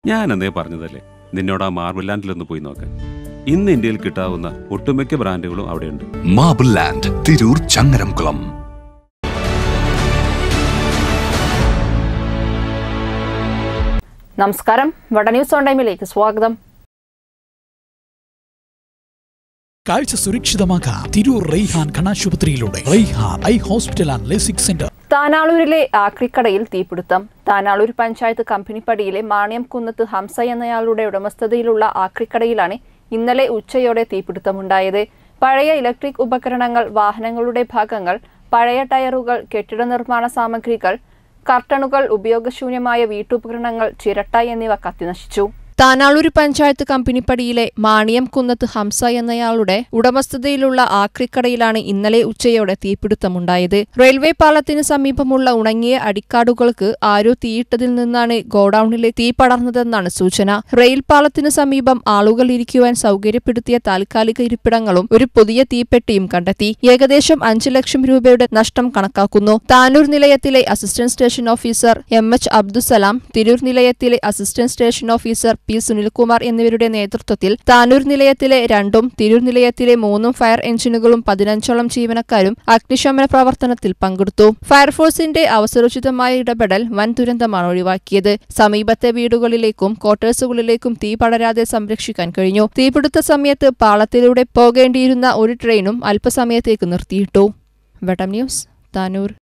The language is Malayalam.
ഞാൻ എന്നേ പറഞ്ഞതല്ലേ നിന്നോട് ആ മാർബിൾ ലാൻഡിലൊന്ന് പോയി നോക്കാൻ ഇന്ന് ഇന്ത്യയിൽ കിട്ടാവുന്ന ഒട്ടുമിക്ക ബ്രാൻഡുകളും അവിടെയുണ്ട് മാബിൾ ലാൻഡ് തിരൂർ ചങ്ങരംകുളം നമസ്കാരം വട ന്യൂസ് ഓൺ ടൈമിലേക്ക് സ്വാഗതം കാഴ്ച സുരക്ഷിതമാക്കാം തിരൂർ റെയ്ഹാൻ കണാശുപത്രിയിലൂടെ Raihan eye hospital and LASIK centre താനാളൂരിലെ ആക്രിക്കടയിൽ തീപിടുത്തം താനാളൂർ പഞ്ചായത്ത് കമ്പനിപ്പടിയിലെ മാണിയം കുന്നത്ത് ഹംസ എന്നയാളുടെ ഉടമസ്ഥതയിലുള്ള ആക്രിക്കടയിലാണ് ഇന്നലെ ഉച്ചയോടെ തീപിടുത്തമുണ്ടായത് പഴയ ഇലക്ട്രിക് ഉപകരണങ്ങൾ വാഹനങ്ങളുടെ ഭാഗങ്ങൾ പഴയ ടയറുകൾ കെട്ടിട നിർമ്മാണ സാമഗ്രികൾ കർട്ടണുകൾ ഉപയോഗശൂന്യമായ വീട്ടുപകരണങ്ങൾ ചിരട്ട എന്നിവ കത്തിനശിച്ചു താനാളൂർ പഞ്ചായത്ത് കമ്പനിപ്പടിയിലെ മാണിയം കുന്നത്ത് ഹംസ എന്നയാളുടെ ഉടമസ്ഥതയിലുള്ള ആക്രിക്കടയിലാണ് ഇന്നലെ ഉച്ചയോടെ തീപിടുത്തമുണ്ടായത് റെയിൽവേ പാലത്തിന് സമീപമുള്ള ഉണങ്ങിയ അടിക്കാടുകൾക്ക് ആരോ തീയിട്ടതിൽ നിന്നാണ് ഗോഡൌണിലെ തീ പടർന്നതെന്നാണ് സൂചന റെയിൽ പാലത്തിന് സമീപം ആളുകൾ ഇരിക്കുവാൻ സൗകര്യപ്പെടുത്തിയ താൽക്കാലിക ഇരിപ്പിടങ്ങളും ഒരു പുതിയ തീപ്പെട്ടിയും കണ്ടെത്തി ഏകദേശം അഞ്ചു ലക്ഷം രൂപയുടെ നഷ്ടം കണക്കാക്കുന്നു താനൂർ നിലയത്തിലെ assistant station officer M H Abdussalam Tirur നിലയത്തിലെ assistant station officer P Sunilkumar എന്നിവരുടെ നേതൃത്വത്തിൽ താനൂർ നിലയത്തിലെ രണ്ടും തിരൂർ നിലയത്തിലെ മൂന്നും ഫയർ എഞ്ചിനുകളും പതിനഞ്ചോളം ജീവനക്കാരും അഗ്നിശമന പ്രവർത്തനത്തിൽ പങ്കെടുത്തു ഫയർഫോഴ്സിന്റെ അവസരോചിതമായ ഇടപെടൽ വൻ ദുരന്തമാണ് ഒഴിവാക്കിയത് സമീപത്തെ വീടുകളിലേക്കും ക്വാർട്ടേഴ്സുകളിലേക്കും തീ പടരാതെ സംരക്ഷിക്കാൻ കഴിഞ്ഞു തീപിടുത്ത സമയത്ത് പാളത്തിലൂടെ പോകേണ്ടിയിരുന്ന ഒരു ട്രെയിനും അല്പസമയത്തേക്ക് നിർത്തിയിട്ടു വെട്ടം ന്യൂസ് താനൂർ